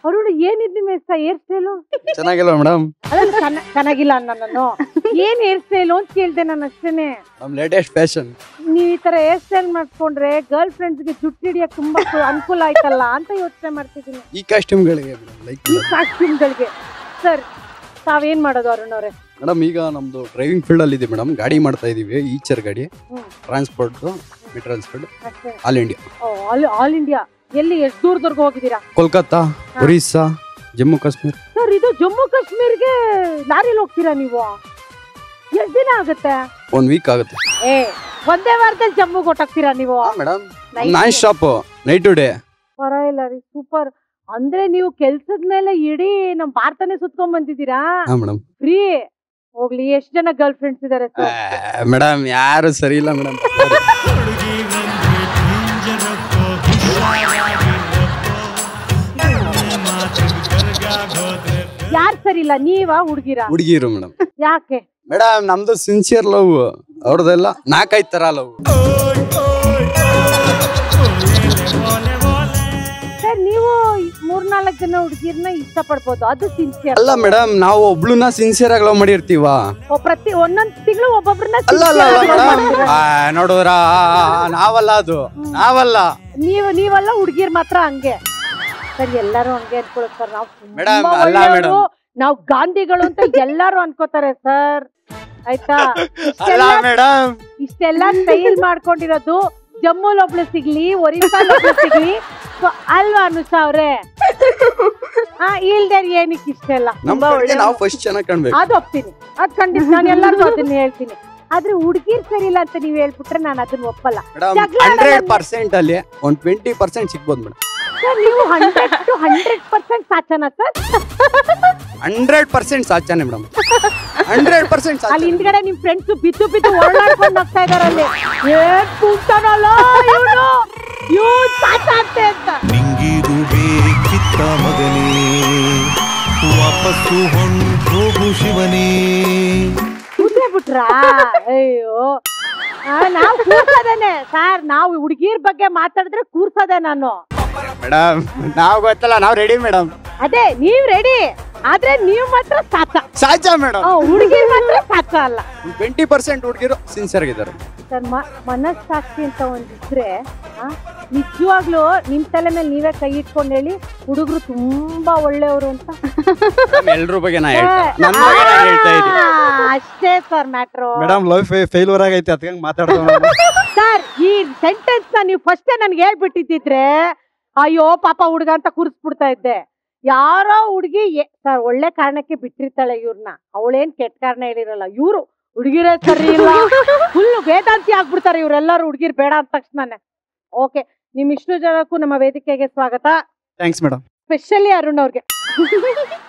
ಅರುಣ್ ಏನಿದ್ ನಿಮ್ಮ hair style ಚೆನ್ನಾಗಿಲ್ಲ madam ಅದನ್ನ ಚೆನ್ನ- ಚೆನ್ನಾಗಿಲ್ಲ ಅನ್ನ ನಾನು ಏನ್ ಹೇರ್ ಸ್ಟೈಲು ಅಂತ ಕೇಳ್ದೆ ನಾನು ಅಷ್ಟೇನೆ ನಮ್ ಲೇಟೆಸ್ಟ್ ಫ್ಯಾಷನ್ ನೀವ್ ಈ ತರ ಹೇರ್ ಸ್ಟೈಲ್ ಮಾಡ್ಕೊಂಡ್ರೆ ಗರ್ಲ್ ಫ್ರೆಂಡ್ಸ್ಗೆ ಜುಟ್ಟು ಹಿಡಿಯಕ್ ತುಂಬಾ ಸು- ಅನುಕೂಲ ಆಯ್ತಲ್ಲ ಅಂತ ಯೋಚನೆ ಮಾಡ್ತಿದ್ದೀನಿ ಈ ಕಾಸ್ಟ್ಯೂಮ್ಗಳಿಗೆ ಮೇಡಮ್ ಲೈಕ್ ಈ ಕಾಸ್ಟ್ಯೂಮ್ಗಳಿಗೆ ಸರ್ ತಾವೇನ್ ಮಾಡೋದು ಅರುಣ್ ಅವ್ರೆ ಮೇಡಮ್ ಈಗ ನಮ್ದು ಡ್ರೈವಿಂಗ್ ಫೀಲ್ಡ್ ಅಲ್ಲಿ ಇದೆ ಮೇಡಮ್ ಗಾಡಿ ಮಾಡ್ತಾ ಇದೀವಿ ಈಚರ್ ಗಾಡಿ ಹ್ಮ್. ಟ್ರಾನ್ಸ್ಪೋರ್ಟ್ ಟ್ರಾನ್ಸ್ಪೋರ್ಟ್ ಅಷ್ಟೇ all India all all India ಎಲ್ಲಿ ಎಷ್ಟು ದೂರದವರೆಗೂ ಹೋಗಿದ್ದೀರಾ ಕೋಲ್ಕತ್ತಾ ಒರಿಸ್ಸಾ ಜಮ್ಮು ಕಾಶ್ಮೀರ್ ಸರ್ ಇದು ಜಮ್ಮು ಕಾಶ್ಮೀರ್ಗೆ ಲಾರಿಲಿ ಹೋಗ್ತೀರಾ ನೀವು ಎಷ್ಟ್ ದಿನ ಆಗುತ್ತೆ ಒಂದ್ ವೀಕ್ ಆಗುತ್ತೆ ಏ ಒಂದೇ ವಾರದಲ್ಲಿ ಜಮ್ಮುಗೆ ಹೊಟ್ಟೋಗ್ತೀರಾ ನೀವು madam Nice. Non stop night to day ಪರವಾಗಿಲ್ಲ ರೀ ಸೂಪರ್ ಅಂದ್ರೆ ನೀವು ಕೆಲ್ಸದ ಮೇಲೆ ಇಡೀ ನಮ್ ಭಾರತನೇ ಸುತ್ಕೊಂಡ್ ಬಂದಿದ್ದೀರಾ ಹಾ ಮೇಡಮ್ ಫ್ರೀ ಹೋಗ್ಲಿ ಎಷ್ಟ್ ಜನ ಗರ್ಲ್ ಫ್ರೆಂಡ್ಸ್ ಇದಾರೆ ಸರ್ ಮೇಡಮ್ ಯಾರು ಸರಿ ಇಲ್ಲ ಮೇಡಮ್ ಯಾರ್ ಸರಿ ಇಲ್ಲ ನೀವಾ ಹುಡ್ಗಿರಾ ಹುಡುಗಿರು ಮೇಡಮ್ ಯಾಕೆ ಮೇಡಮ್ ನಮ್ದು ಸಿನ್ಸಿಯರ್ ಲವ್ ಅವ್ರದೆಲ್ಲ ನಾಲ್ಕೈದು ತರ ಲವ್ ಸರ್ ನೀವು ಮೂರ್ನಾಲ್ಕು ಜನ ಹುಡುಗಿರ್ನ ಇಷ್ಟ ಪಡ್ಬೋದು ಅದು ಸಿನ್ಸಿಯರ್ ಅಲ್ಲ ಮೇಡಮ್ ನಾವು ಒಬ್ಳನ್ನ ಸಿನ್ಸಿಯರ್ ಆಗಿ ಲವ್ ಮಾಡಿರ್ತೀವ ಪ್ರತಿ ಒಂದೊಂದ್ ತಿಂಗಳು ಒಬ್ಬೊಬ್ರನ್ನ ಅಲ್ಲ ಅಲ್ಲ ಅಲ್ಲ sincere ಆಗಿ love ಮೇಡಮ್ ಮಾಡ್ತೀರಾ. ನೋಡುದ್ರ ನಾವಲ್ಲ ಅದು ನಾವಲ್ಲ ನೀವು ನೀವೆಲ್ಲ ಹುಡುಗಿರ್ ಮಾತ್ರ ಹಂಗೆ ಸರ್ ಎಲ್ಲರೂ ಹಂಗೆ ಅನ್ಕೊಳ್ಳೋದು ಸರ್ ನಾವು Madam, ತುಂಬಾ ಅಲ್ಲ ಒಳ್ಳೆಯವ್ರು. madam. ನಾವು ಗಾಂಧಿಗಳು ಅಂತ ಎಲ್ಲರೂ ಅನ್ಕೋತಾರೆ ಸರ್ ಆಯ್ತಾ ಅಲ್ಲ ಇಷ್ಟೆಲ್ಲ ಮೇಡಮ್ ಇಷ್ಟೆಲ್ಲ ಸ್ಟೈಲ್ ಮಾಡ್ಕೊಂಡಿರೋದು ಜಮ್ಮುಲ್ ಒಬ್ಳು ಸಿಗ್ಲಿ ಒರಿಸ್ಸಾಲ್ ಒಬ್ಳು ಸಿಗ್ಲಿ ಸೊ ಅಲ್ವಾ ಅನುಷಾ ಅವ್ರೆ ಹಾ ಇಲ್ದೇ ಏನಕ್ಕೆ ಇಷ್ಟೆಲ್ಲ ನಮ್ ತುಂಬಾ ಕಡೆಗೆ ಒಳ್ಳೆ ನಾವು ಫಸ್ಟ್ ಚೆನ್ನಾಗಿ ಕಾಣ್ಬೇಕು ಅದು ಒಪ್ತೀನಿ ಅದ್ ಖಂಡಿತ ನಾನು ಎಲ್ಲರಿಗೂ ಅದನ್ನ ಹೇಳ್ತೀನಿ ಆದ್ರೆ ಹುಡುಗಿರ್ ಸರಿ ಇಲ್ಲ ಅಂತ ನೀವ್ ಹೇಳ್ಬಿಟ್ರೆ ನಾನು ಅದನ್ನ ಒಪ್ಪಲ್ಲ ಮೇಡಮ್ ಜಗಳ ಹಂಡ್ರೆಡ್ ಆಡಲ್ಲ. ಪರ್ಸೆಂಟ್ ಅಲ್ಲಿ ಒಂದ್ ಟ್ವೆಂಟಿ ಪರ್ಸೆಂಟ್ ಸಿಗ್ಬೋದು ಮೇಡಮ್ ಸರ್ ನೀವು ಹಂಡ್ರೆಡ್ ಟು ಹಂಡ್ರೆಡ್ ಪರ್ಸೆಂಟ್ ಸಾಚನ ಸರ್ ಹಂಡ್ರೆಡ್ ಪರ್ಸೆಂಟ್ ಸಾಚಾನೆ ಮೇಡಮ್ ಹಂಡ್ರೆಡ್ ಪರ್ಸೆಂಟ್ ಅಲ್ಲಿ ಹಿಂದ್ಗಡೆ ನಿಮ್ ಫ್ರೆಂಡ್ಸ್ ಬಿದ್ದು ಬಿದ್ದು ಓಡಾಡ್ಕೊಂಡು ಹೋಗ್ತಾ ಇದಾರೆ ಅಲ್ಲಿ ಏನ್ ಕೂಗ್ತಾನಲ್ಲ ಇವನು ಇವ್ನ್ ಸಾಚಾಗ್ತೆ ಅಂತ ನಿಂಗಿದು ಬೇಕಿತ್ತ ಮಗನೇ ವಾಪಸ್ಸು ಹೊಂಟೋಗು ಶಿವನೇ ಕೂತೇ ಬಿಟ್ರಾ ಅಯ್ಯೋ ಆ, ನಾವ್ ಕೂರ್ಸದೇನೆ ಸರ್ ನಾವು ಹುಡುಗಿರ್ ಬಗ್ಗೆ ಮಾತಾಡಿದ್ರೆ ಕೂರ್ಸದೆ ನಾನು ಮೇಡಮ್ ನಾವು ಗೊತ್ತಲ್ಲ ನಾವು ರೆಡಿ ಮೇಡಮ್ ಅದೇ ನೀವ್ ರೆಡಿ ಆದ್ರೆ ನೀವ್ ಮಾತ್ರ ಸಾಚ ಸಾಚ ಮೇಡಮ್ ಹುಡುಗಿ ಮಾತ್ರ ಸಾಚ ಅಲ್ಲ ಟ್ವೆಂಟಿ ಪರ್ಸೆಂಟ್ ಹುಡುಗಿರು ಸಿನ್ಸಿಯರ್ ಆಗಿದ್ದಾರೆ ಸರ್ ಮ- ಮನಸ್ಸಾಕ್ಷಿ ಅಂತ ಒಂದಿದ್ರೆ ಆ, ನಿಜವಾಗ್ಲೂ ನಿಮ್ ತಲೆ ಮೇಲೆ ನೀವೇ ಕೈ ಇಟ್ಕೊಂಡು ಹೇಳಿ ಹುಡುಗರು ತುಂಬಾ ಒಳ್ಳೆಯವರು ಅಂತ ಎಲ್ರ ಬಗ್ಗೆ ನಾ ಹೇಳ್ತಾ ನನ್ನ ಬಗ್ಗೆ ನಾ ಹೇಳ್ತಾ ಇದ್ದೀನಿ ಆ, ಅಷ್ಟೇ sir matter madam love failure ಆಗೈತೆ ಅದಕ್ಕೆ ಮಾತಾಡ್ತಾವ ಸರ್ ಈ ಸೆಂಟೆನ್ಸ್ ನ ನೀವು ಫಸ್ಟೇ ನನ್ಗೆ ಹೇಳ್ಬಿಟ್ಟಿದ್ರೆ ಅಯ್ಯೋ ಪಾಪ ಹುಡುಗ ಅಂತ ಕೂರಿಸ್ಬಿಡ್ತಾ ಇದ್ದೆ ಯಾರೋ ಹುಡುಗಿ ಸರ್ ಒಳ್ಳೆ ಕಾರಣಕ್ಕೆ ಬಿಟ್ಟಿರ್ತಾಳೆ ಇವ್ರನ್ನ ಅವಳೇನ್ ಕೆಟ್ಟ ಕಾರಣ ಹೇಳಿರಲ್ಲ ಇವ್ರು ಹುಡುಗಿರೇ ಸರಿ ಇಲ್ಲ ಫುಲ್ ವೇದಾಂತಿ ಆಗ್ಬಿಡ್ತಾರೆ ಇವ್ರೆಲ್ಲರೂ ಹುಡುಗಿರ್ ಬೇಡ ಅಂದ ತಕ್ಷಣನೇ ಓಕೆ ನಿಮ್ ಇಷ್ಟು ಜನಕ್ಕೂ ನಮ್ಮ ವೇದಿಕೆಗೆ ಸ್ವಾಗತ ಥ್ಯಾಂಕ್ಸ್ ಮೇಡಮ್ ಸ್ಪೆಷಲಿ ಅರುಣ್ ಅವ್ರಿಗೆ